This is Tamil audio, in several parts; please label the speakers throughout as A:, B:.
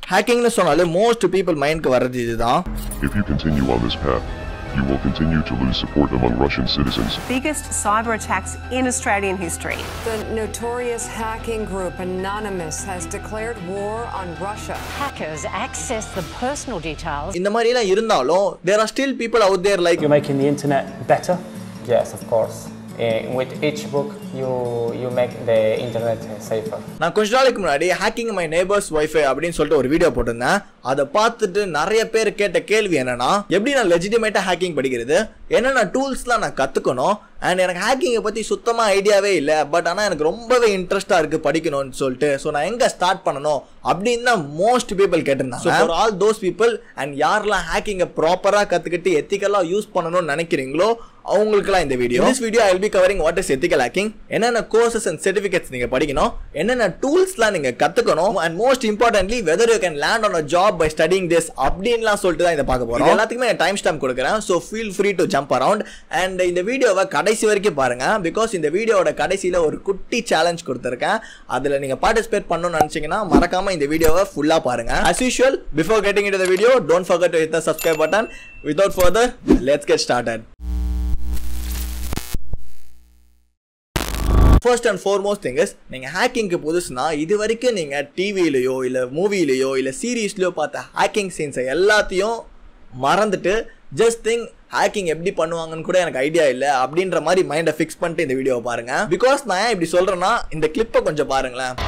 A: ஹேக்கிங்னு சொன்னாலே மோஸ்ட் பீப்புள் மைண்ட்க்கு வர்றது இதுதான்
B: If you continue on this path, you will continue to lose support among Russian citizens.
C: biggest cyber attacks in Australian history.
D: The notorious hacking group Anonymous has declared war on Russia.
E: Hackers access the personal details
A: இந்த மாதிரிலாம் இருந்தாலும் there are still people out there like
F: You're making the internet better.
G: Yes, of course. Uh, with each book, you you make the internet uh, safer.
A: நான் கொஞ்ச நாளைக்கு முன்னாடி ஹேக்கிங் மை நேபர்ஸ் வைஃபை அப்படின்னு சொல்லிட்டு ஒரு வீடியோ போட்டிருந்தேன் அதை பார்த்துட்டு நிறைய பேர் கேட்ட கேள்வி என்னன்னா எப்படி நான் லெஜிட்டிமேட்டா ஹேக்கிங் படிக்கிறது என்னென்ன டூல்ஸ்லாம் நான் கத்துக்கணும் அண்ட் எனக்கு ஹேக்கிங்கை பத்தி சுத்தமா ஐடியாவே இல்லை பட் ஆனால் எனக்கு ரொம்பவே இன்ட்ரெஸ்டா இருக்கு படிக்கணும்னு சொல்லிட்டு ஸோ நான் எங்க ஸ்டார்ட் பண்ணணும் அப்படின்னு தான் மோஸ்ட் பீப்புள் கேட்டிருந்தாங்க for all those people and யாரெல்லாம் ஹேக்கிங்கை ப்ராப்பரா கத்துக்கிட்டு எத்திக்கலா யூஸ் பண்ணணும்னு நினைக்கிறீங்களோ அவங்களுக்குலாம் இந்த video this video I be covering what is ethical hacking என்னென்ன கோர்சஸ் அண்ட் சர்டிஃபிகேட்ஸ் நீங்க படிக்கணும் என்னென்ன டூல்ஸ்லாம் நீங்க கத்துக்கணும் and most importantly whether you can land on a job by studying this அப்படின்லாம் சொல்லிட்டு தான் இதை பார்க்க போறோம் இது எல்லாத்துக்குமே டைம் ஸ்டாம்ப் கொடுக்குறேன் so feel free to jump around and இந்த வீடியோவை கடைசி வரைக்கும் பாருங்க பிகாஸ் இந்த வீடியோவோட கடைசியில ஒரு குட்டி சேலஞ்ச் கொடுத்துருக்கேன் அதுல நீங்க பார்ட்டிசிபேட் பண்ணணும்னு நினைச்சீங்கன்னா மறக்காம இந்த வீடியோவை ஃபுல்லா பாருங்க as usual before getting into the video don't forget to hit the subscribe button without further let's get started first and foremost thing is நீங்கள் ஹேக்கிங்க்கு புதுசுனா இது வரைக்கும் நீங்கள் டிவிலையோ இல்லை மூவிலையோ இல்லை சீரீஸ்லையோ பார்த்த ஹேக்கிங் சீன்ஸை எல்லாத்தையும் மறந்துட்டு ஜஸ்ட் திங்க் ஹேக்கிங் எப்படி பண்ணுவாங்கன்னு கூட எனக்கு ஐடியா இல்லை அப்படின்ற மாதிரி மைண்டை ஃபிக்ஸ் பண்ணிட்டு இந்த வீடியோவை பாருங்க பிகாஸ் நான் ஏன் இப்படி சொல்கிறேன்னா இந்த கிளிப்பை கொஞ்சம் பாருங்களேன்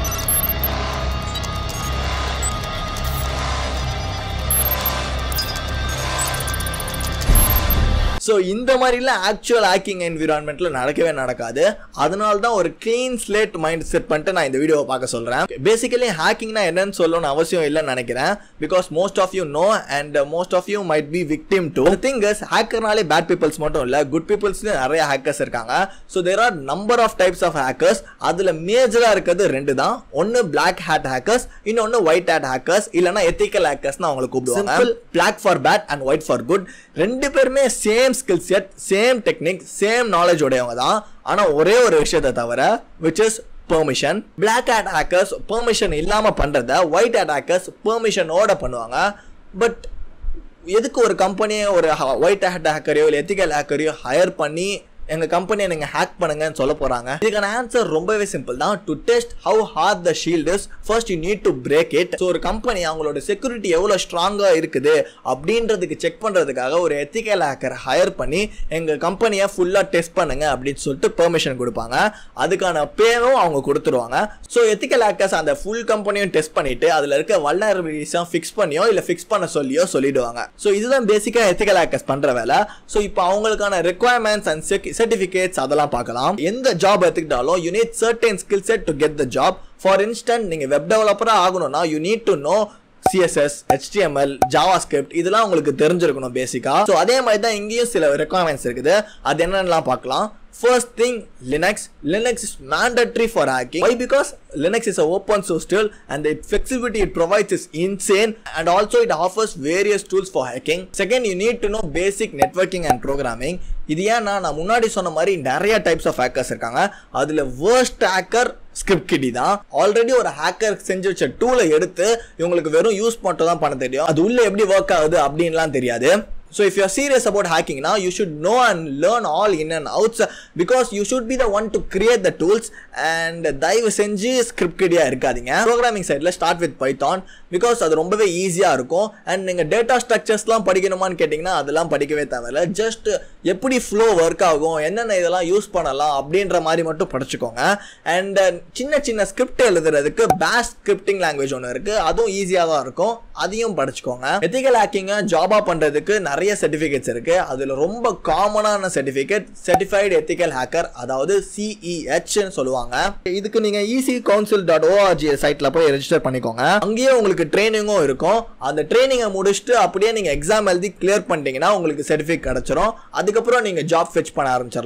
A: ஸோ இந்த மாதிரிலாம் ஆக்சுவல் ஹேக்கிங் என்விரான்மெண்ட்டில் நடக்கவே நடக்காது அதனால தான் ஒரு க்ளீன் ஸ்லேட் மைண்ட் செட் பண்ணிட்டு நான் இந்த வீடியோவை பார்க்க சொல்கிறேன் பேசிக்கலி ஹேக்கிங்னா என்னன்னு சொல்லணும்னு அவசியம் இல்லைன்னு நினைக்கிறேன் because most of you know and most of you might be victim to thing is ஹேக்கர்னாலே பேட் பீப்புள்ஸ் மட்டும் இல்லை குட் பீப்புள்ஸ்லேயும் நிறைய ஹேக்கர்ஸ் இருக்காங்க so there are number of types of hackers அதில் மேஜராக இருக்கிறது ரெண்டு தான் ஒன்று பிளாக் ஹேட் ஹேக்கர்ஸ் இன்னொன்று ஒயிட் ஹேட் ஹேக்கர்ஸ் இல்லைனா எத்திக்கல் ஹேக்கர்ஸ்னு அவங்களை கூப்பிடுவாங்க black for bad and white for good ரெண்டு பேருமே same skill set same technique same knowledge உடையவங்க தான் ஆனால் ஒரே ஒரு விஷயத்தை தவிர which is permission black hat hackers permission இல்லாமல் பண்ணுறத ஒயிட் ஹேட் ஹேக்கர்ஸ் பெர்மிஷனோட பண்ணுவாங்க பட் எதுக்கு ஒரு கம்பெனியை ஒரு ஒயிட் ஹேட் ஹேக்கரையோ இல்லை எத்திக்கல் ஹேக்கரையோ ஹையர் பண்ணி எங்கள் கம்பெனியை நீங்கள் ஹேக் பண்ணுங்கன்னு சொல்ல போகிறாங்க இதுக்கான ஆன்சர் ரொம்பவே சிம்பிள் தான் to test how hard the shield is first you need to break it so ஒரு கம்பெனி அவங்களோட செக்யூரிட்டி எவ்வளோ ஸ்ட்ராங்காக இருக்குது அப்படின்றதுக்கு செக் பண்ணுறதுக்காக ஒரு எத்திக்கல் ஹேக்கர் ஹையர் பண்ணி எங்கள் கம்பெனியை ஃபுல்லாக டெஸ்ட் பண்ணுங்க அப்படின்னு சொல்லிட்டு பெர்மிஷன் கொடுப்பாங்க அதுக்கான பேரும் அவங்க கொடுத்துருவாங்க ஸோ எத்திக்கல் ஹேக்கர்ஸ் அந்த ஃபுல் கம்பெனியும் டெஸ்ட் பண்ணிட்டு அதில் இருக்க வல்லரபிலிட்டிஸாக ஃபிக்ஸ் பண்ணியோ இல்லை ஃபிக்ஸ் பண்ண சொல்லியோ சொல்லிடுவாங்க ஸோ இதுதான் பேசிக்காக எத்திக்கல் ஹேக்கர்ஸ் பண்ணுற வேலை ஸோ இப்போ அவங்களுக்கான ரெக்குவயர்மெண்ட்ஸ் அண்ட் செக் சர்டிஃபிகேட்ஸ் அதெல்லாம் பார்க்கலாம் எந்த ஜாப் எடுத்துக்கிட்டாலும் you need certain skill set to get the job for instant நீங்கள் வெப் டெவலப்பராக ஆகணும்னா you need to know CSS HTML JavaScript இதெல்லாம் உங்களுக்கு தெரிஞ்சிருக்கணும் பேசிக்கா ஸோ அதே மாதிரி தான் இங்கேயும் சில ரெக்குவயர்மெண்ட்ஸ் இருக்குது அது என்னென்னலாம் பார்க்கலாம் First thing, Linux. Linux is mandatory for hacking. Why? Because Linux is an open source tool and the flexibility it provides is insane and also it offers various tools for hacking. Second, you need to know basic networking and programming. இது ஏன்னா நான் முன்னாடி சொன்ன மாதிரி நிறைய டைப்ஸ் ஆஃப் ஹேக்கர்ஸ் இருக்காங்க அதில் வேர்ஸ்ட் ஹேக்கர் ஸ்கிரிப்ட் கிட்டி தான் ஆல்ரெடி ஒரு ஹேக்கர் செஞ்சு வச்ச டூலை எடுத்து இவங்களுக்கு வெறும் யூஸ் மட்டும் தான் பண்ண தெரியும் அது உள்ள எப்படி ஒர்க் ஆகுது அப்படின்லாம் தெரியாது So if you're serious about hacking now, you should know and learn all in and outs because you should be the one to create the tools and தயவு செஞ்சு ஸ்கிரிப்ட் கிடியாக இருக்காதீங்க ப்ரோக்ராமிங் சைடில் ஸ்டார்ட் வித் பைத்தான் பிகாஸ் அது ரொம்பவே ஈஸியாக இருக்கும் அண்ட் நீங்கள் டேட்டா ஸ்ட்ரக்சர்ஸ்லாம் படிக்கணுமான்னு கேட்டிங்கன்னா அதெல்லாம் படிக்கவே தேவையில்ல ஜஸ்ட் எப்படி ஃப்ளோ ஒர்க் ஆகும் என்னென்ன இதெல்லாம் யூஸ் பண்ணலாம் அப்படின்ற மாதிரி மட்டும் படிச்சுக்கோங்க அண்ட் சின்ன சின்ன ஸ்கிரிப்ட் எழுதுறதுக்கு பேஸ் ஸ்கிரிப்டிங் லாங்குவேஜ் ஒன்று இருக்குது அதுவும் ஈஸியாக தான் இருக்கும் அதையும் படிச்சுக்கோங்க எத்திக்கல் ஹேக்கிங்கை ஜாபா பண்ணுறதுக்கு நிறைய சர்டிஃபிகேட்ஸ் இருக்குது அதில் ரொம்ப காமனான சர்டிஃபிகேட் சர்டிஃபைடு எத்திக்கல் ஹேக்கர் அதாவது சிஇஹெச்னு சொல்லுவாங்க இதுக்கு நீங்கள் ஈசி கவுன்சில் டாட் ஓஆர்ஜி சைட்டில் போய் ரெஜிஸ்டர் பண்ணிக்கோங்க அங்கேயே உங்களுக்கு ட்ரைனிங்கும் இருக்கும் அந்த ட்ரைனிங்கை முடிச்சுட்டு அப்படியே நீங்கள் எக்ஸாம் எழுதி கிளியர் பண்ணிட்டீங்கன்னா உங்களுக்கு சர்டிஃபிகேட் கிடச்சிரும் அதுக்கப்புறம் நீங்கள் ஜாப் ஃபெச் பண்ண ஆரம்பிச்சிடலாம்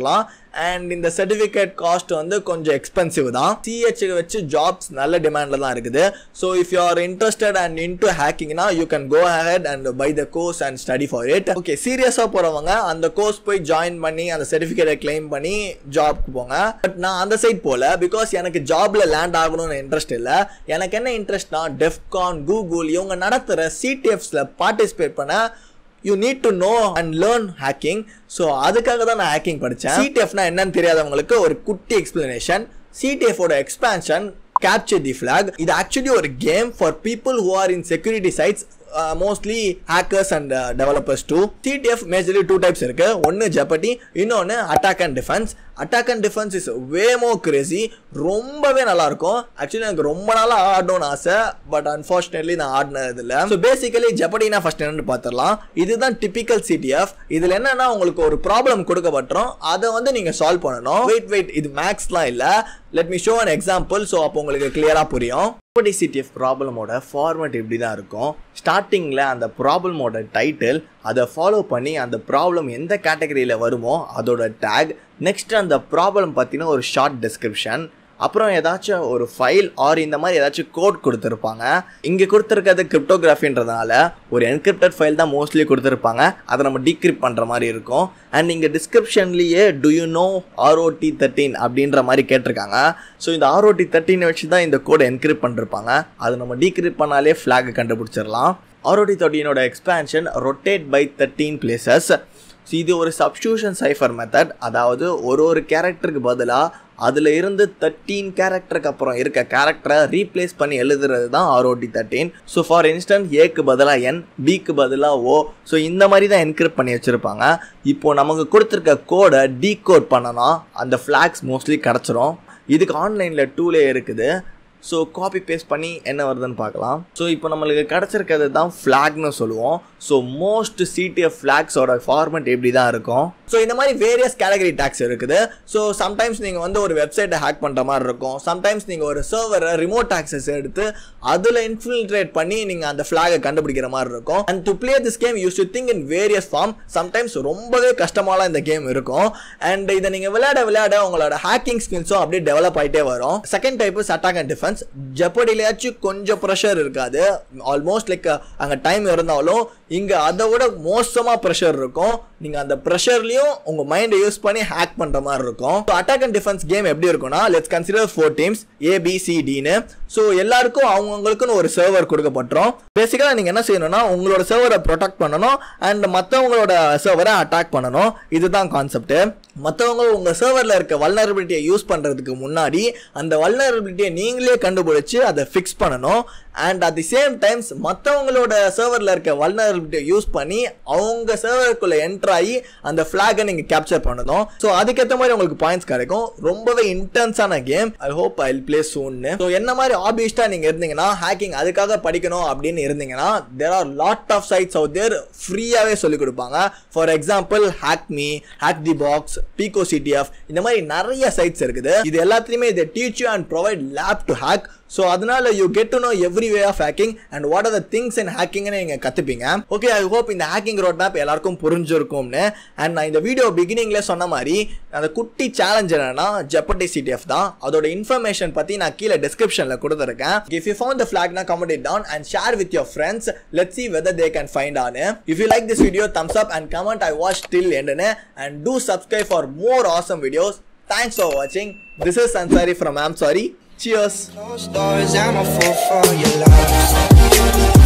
A: அண்ட் இந்த சர்டிஃபிகேட் காஸ்ட் வந்து கொஞ்சம் எக்ஸ்பென்சிவ் தான் சிஹெச் வச்சு ஜாப்ஸ் நல்ல டிமாண்டில் தான் இருக்குது so if you are interested and into ஹேக்கிங்னா you can go head and buy the course and study for it okay சீரியஸாக போகிறவங்க அந்த கோர்ஸ் போய் ஜாயின் பண்ணி அந்த சர்டிஃபிகேட்டை கிளைம் பண்ணி ஜாப்க்கு போங்க பட் நான் அந்த சைட் போகல பிகாஸ் எனக்கு ஜாப்ல லேண்ட் ஆகணும்னு இன்ட்ரெஸ்ட் இல்லை எனக்கு என்ன இன்ட்ரெஸ்ட்னா டெஃப்கான் கூகுள் இவங்க நடத்துகிற சிடிஎஃப்ஸில் பார்ட்டிசிபேட் பண்ண you need to know and learn hacking so அதுக்காக தான் நான் ஹேக்கிங் படித்தேன் சிடிஎஃப்னா என்னன்னு தெரியாதவங்களுக்கு ஒரு குட்டி எக்ஸ்பிளனேஷன் சிடிஎஃபோட எக்ஸ்பான்ஷன் கேப்சர் தி ஃபிளாக் இது ஆக்சுவலி ஒரு game for people who are in security sides mostly hackers and developers two CTF majorly two types இருக்கு ஒன்று ஜப்பட்டி இன்னொன்று attack and defense attack and defense is way more crazy ரொம்பவே நல்லா இருக்கும் ஆக்சுவலி எனக்கு ரொம்ப நாளாக ஆடணும்னு ஆசை பட் அன்ஃபார்ச்சுனேட்லி நான் ஆடினது இல்லை ஸோ பேசிக்கலி ஜப்படினா ஃபர்ஸ்ட் என்னன்னு பார்த்துடலாம் இதுதான் டிபிக்கல் சிடிஎஃப் இதில் என்னன்னா உங்களுக்கு ஒரு ப்ராப்ளம் கொடுக்கப்பட்டுரும் அதை வந்து நீங்கள் சால்வ் பண்ணணும் வெயிட் வெயிட் இது மேக்ஸ்லாம் இல்லை let me show an example so அப்போ உங்களுக்கு கிளியராக புரியும் ப்ராப்பர்ட்டி சிடிஎஃப் ப்ராப்ளமோட ஃபார்மேட் இப்படி தான் இருக்கும் ஸ்டார்டிங்கில் அந்த ப்ராப்ளமோட டைட்டில் அதை ஃபாலோ பண்ணி அந்த ப்ராப்ளம் எந்த கேட்டகரியில் வருமோ அதோட டேக் நெக்ஸ்ட் அந்த ப்ராப்ளம் பார்த்தீங்கன்னா ஒரு ஷார்ட் டிஸ்கிரிப்ஷன் அப்புறம் ஏதாச்சும் ஒரு ஃபைல் ஆர் இந்த மாதிரி ஏதாச்சும் கோட் கொடுத்துருப்பாங்க இங்கே கொடுத்துருக்கிறது கிரிப்டோகிராஃபின்றதுனால ஒரு என்கிரிப்டட் ஃபைல் தான் மோஸ்ட்லி கொடுத்துருப்பாங்க அதை நம்ம டீக்ரிப்ட் பண்ணுற மாதிரி இருக்கும் அண்ட் இங்கே டிஸ்கிரிப்ஷன்லேயே to you know ROT thirteen அப்படின்ற மாதிரி கேட்டிருக்காங்க ஸோ இந்த ஆர்ஓடி தேர்ட்டினை வச்சு தான் இந்த கோடை என்கிரிப்ட் பண்ணிருப்பாங்க அது நம்ம டீக்ரிப்ட் பண்ணாலே ஃப்ளாகை கண்டுபிடிச்சிடலாம் ஆர்ஓடி தேர்ட்டினோட expansion rotate by thirteen places so இது ஒரு சப்ஸ்டியூஷன் சைஃபர் மெத்தட் அதாவது ஒரு ஒரு கேரக்டருக்கு பதிலாக அதில் இருந்து தேர்ட்டீன் கேரக்டருக்கு அப்புறம் இருக்க கேரக்டரை ரீப்ளேஸ் பண்ணி எழுதுறது தான் ROT thirteen so for instance ஏக்கு பதிலாக என் பிக்கு பதிலாக ஓ ஸோ இந்த மாதிரி தான் என்கிரிப்ட் பண்ணி வச்சுருப்பாங்க இப்போ நமக்கு கொடுத்துருக்க கோடை டீகோட் பண்ணனா அந்த ஃப்ளாக்ஸ் மோஸ்ட்லி கிடச்சிரும் இதுக்கு ஆன்லைனில் டூலே இருக்குது ஸோ காப்பி பேஸ்ட் பண்ணி என்ன வருதுன்னு பார்க்கலாம் ஸோ இப்போ நம்மளுக்கு கிடச்சிருக்கிறது தான் ஃப்ளாக்னு சொல்லுவோம் ஸோ மோஸ்ட் சிடிஎஃப் ஃப்ளாக்ஸோட ஃபார்மெட் எப்படி தான் இருக்கும் ஸோ இந்த மாதிரி வேரியஸ் கேட்டகரி டேக்ஸ் இருக்குது ஸோ சம்டைம்ஸ் நீங்கள் வந்து ஒரு வெப்சைட்டை ஹேக் பண்ணுற மாதிரி இருக்கும் சம்டைம்ஸ் நீங்கள் ஒரு சர்வரை ரிமோட் ஆக்சஸ் எடுத்து அதில் இன்ஃபில்ட்ரேட் பண்ணி நீங்கள் அந்த ஃப்ளாகை கண்டுபிடிக்கிற மாதிரி இருக்கும் and to play this game use to think in various form sometimes ரொம்பவே கஷ்டமாலாம் இந்த கேம் இருக்கும் அண்ட் இதை நீங்கள் விளையாட விளையாட உங்களோட ஹேக்கிங் ஸ்கில்ஸும் அப்படியே டெவலப் ஆகிட்டே வரும் second type is attack and defense ஜப்படிலையாச்சும் கொஞ்சம் ப்ரெஷர் இருக்காது ஆல்மோஸ்ட் லைக் அங்கே டைம் இருந்தாலும் இங்கே அதை விட மோசமாக ப்ரெஷர் இருக்கும் நீங்கள் அந்த ப்ரெஷர்லையும் உங்கள் மைண்டை யூஸ் பண்ணி ஹேக் பண்ணுற மாதிரி இருக்கும் so attack and defense game எப்படி இருக்கும்னா லெட்ஸ் கன்சிடர் ஃபோர் டீம்ஸ் ஏபிசிடின்னு ஸோ எல்லாருக்கும் அவங்கவுங்களுக்குன்னு ஒரு சர்வர் கொடுக்கப்பட்டுரும் பேசிக்கலாக நீங்கள் என்ன செய்யணும்னா உங்களோட சர்வரை ப்ரொடெக்ட் பண்ணணும் அண்ட் மற்றவங்களோட சர்வரை அட்டாக் பண்ணணும் இதுதான் கான்செப்ட் மற்றவங்க உங்கள் சர்வரில் இருக்க வல்னரபிலிட்டியை யூஸ் பண்ணுறதுக்கு முன்னாடி அந்த வல்னரபிலிட்டியை நீங்களே கண்டுபிடிச்சு அதை ஃபிக்ஸ் பண்ணணும் and at the same times மற்றவங்களோட சர்வரில் இருக்க வல்னரபிலிட்டியை யூஸ் பண்ணி அவங்க சர்வருக்குள்ளே என்டர் ஆகி அந்த ஃப்ளாகை நீங்கள் கேப்சர் பண்ணணும் ஸோ அதுக்கேற்ற மாதிரி உங்களுக்கு பாயிண்ட்ஸ் கிடைக்கும் ரொம்பவே இன்டென்ஸான game I hope I play சூன்னு ஸோ என்ன மாதிரி ஆபிஸ்டாக நீங்கள் இருந்தீங்கன்னா ஹேக்கிங் அதுக்காக படிக்கணும் அப்படின்னு இருந்தீங்கன்னா there are lot of sites out there ஃப்ரீயாகவே சொல்லிக் கொடுப்பாங்க for example hack me hack the box pico CTF இந்த மாதிரி நிறைய சைட்ஸ் இருக்குது இது எல்லாத்துலேயுமே இதை teach you and provide lab to hack so அதனால you get to know every way of hacking and what are the things in ஹேக்கிங்னு நீங்கள் கற்றுப்பீங்க ஓகே ஐ ஹோப் இந்த ஹேக்கிங் ரோட் மேப் எல்லாருக்கும் புரிஞ்சிருக்கும்னு அண்ட் நான் இந்த வீடியோ பிகினிங்ல சொன்ன மாதிரி அந்த குட்டி சேலஞ்ச் என்னன்னா ஜப்பட்டி சிடிஎஃப் தான் அதோட இன்ஃபர்மேஷன் பற்றி நான் கீழே டிஸ்கிரிப்ஷனில் கொடுத்துருக்கேன் இஃப் யூ ஃபவுண்ட் த ஃபிளாக்னா comment it down and share with your friends let see whether they can find on if you like this video thumbs up and comment I watch till எண்டுன்னு and do subscribe for more awesome videos thanks for வாட்சிங் this is Ansari from am sorry Cheers.
F: Closed doors, I'm a fool for your love.